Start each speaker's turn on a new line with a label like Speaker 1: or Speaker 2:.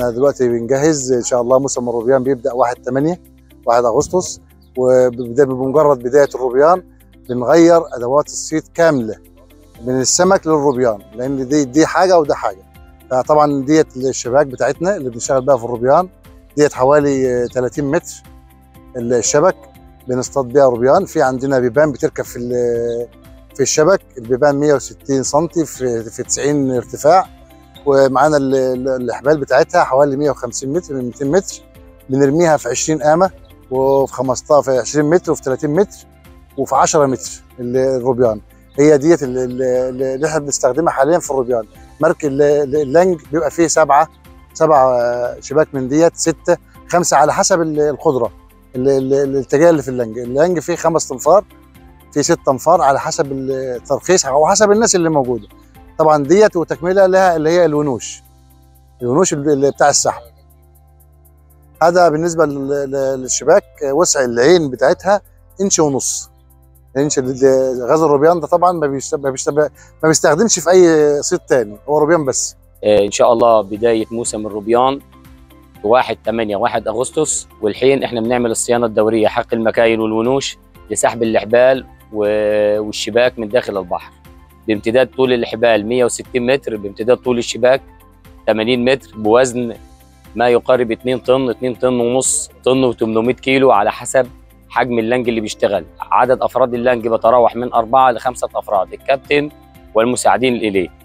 Speaker 1: احنا دلوقتي بنجهز ان شاء الله موسم الروبيان بيبدا 1 8 1 اغسطس وبمجرد بدايه الروبيان بنغير ادوات الصيد كامله من السمك للروبيان لان دي دي حاجه وده حاجه فطبعا ديت الشباك بتاعتنا اللي بنشتغل بيها في الروبيان ديت حوالي 30 متر الشبك بنصطاد بيها روبيان في عندنا بيبان بتركب في في الشبك البيبان 160 سم في في 90 ارتفاع ومعانا الاحبال بتاعتها حوالي 150 متر من 200 متر بنرميها في 20 قامه وفي 15 في 20 متر وفي 30 متر وفي 10 متر الروبيان هي ديت اللي احنا بنستخدمها حاليا في الروبيان مرك اللنج بيبقى فيه سبعه سبع شباك من ديت سته خمسه على حسب القدره الاتجاه اللي في اللنج اللنج فيه خمس تنفار في ست انفار على حسب الترخيص او حسب الناس اللي موجوده طبعا ديت وتكمله لها اللي هي الونوش الونوش اللي بتاع السحب هذا بالنسبه للشباك وسع العين بتاعتها انش ونص انش غاز الروبيان ده طبعا ما ما بيستخدمش في اي صيد تاني هو روبيان بس
Speaker 2: ان شاء الله بدايه موسم الروبيان 1 8 1 اغسطس والحين احنا بنعمل الصيانه الدوريه حق المكاين والونوش لسحب الاحبال والشباك من داخل البحر بامتداد طول الاحبال 160 متر بامتداد طول الشباك 80 متر بوزن ما يقارب 2 طن 2 طن ونص طن و800 كيلو على حسب حجم اللنج اللي بيشتغل عدد افراد اللنج بتراوح من أربعة لخمسة افراد الكابتن والمساعدين اليه